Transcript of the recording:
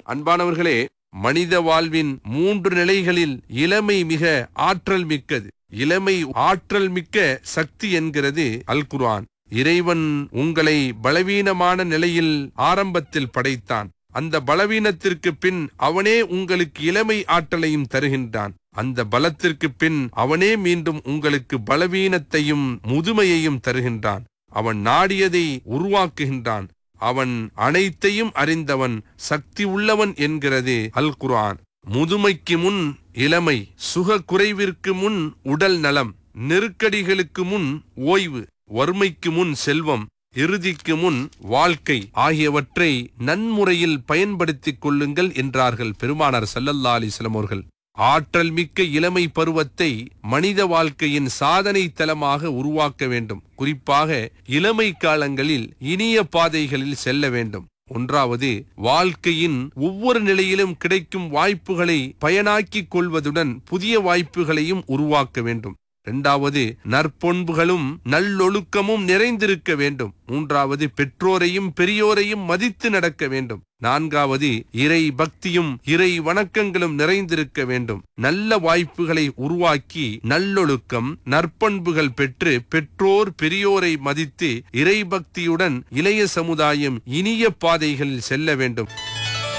அன்பானவர்களே மனித வாழ்வின் மூன்று நிலைகளில் இளமை மிக ஆற்றல் மிக்கது இளமை ஆற்றல் மிக்க சக்தி என்கிறது அல் குர்ஆன் இறைவன் உங்களை பலவீனமான நிலையில் ஆரம்பத்தில் படைத்தான் அந்த பலவீனத்திற்கு பின் அவனே உங்களுக்கு இளமை ஆற்றலையும் தருகின்றான் அந்த பலத்திற்கு பின் அவனே மீண்டும் உங்களுக்கு பலவீனத்தையும் முதுமையையும் தருகின்றான் அவன் நாடியதை உருவாக்குகின்றான் அவன் அனைத்தையும் அறிந்தவன் சக்தி உள்ளவன் என்கிறது அல் குர்ஆன் முதுமைக்கு முன் இளமை சுக குறைவிற்கு முன் உடல் நலம் நெருக்கடிகளுக்கு முன் ஓய்வு வறுமைக்கு முன் செல்வம் இறுதிக்கு முன் வாழ்க்கை ஆகியவற்றை நன்முறையில் பயன்படுத்திக் கொள்ளுங்கள் என்றார்கள் பெருமானார் ஸல்லல்லாஹு அலைஹி வஸல்லம் அவர்கள் ஆற்றல் மிக்க இளமை பருவத்தை மனித வாழ்க்கையின் சாதனை தலமாக உருவாக்க வேண்டும் குறிப்பாக இளமை காலங்களில் இனிய பாதைகளில் செல்ல வேண்டும் ஒன்றாவது வாழ்க்கையின் ஒவ்வொரு நிலையிலும் கிடைக்கும் வாய்ப்புகளை பயனாக்கிக் கொள்வதுடன் புதிய வாய்ப்புகளையும் உருவாக்க வேண்டும் இரண்டாவது நற்பண்புகளும் நல்லொழுக்கமும் நிறைந்திருக்க வேண்டும் மூன்றாவது பெற்றோரையும் பெரியோரையும் மதித்து நடக்க வேண்டும் நான்காவது இறை பக்தியும் இறை வணக்கங்களும் நிறைந்திருக்க வேண்டும் நல்ல வாய்ப்புகளை உருவாக்கி நல்லொழுக்கம் நற்பண்புகள் பெற்று பெற்றோர் பெரியோரை மதித்து இறை பக்தியுடன் இளைய சமுதாயம் இனிய பாதைகளில் செல்ல வேண்டும்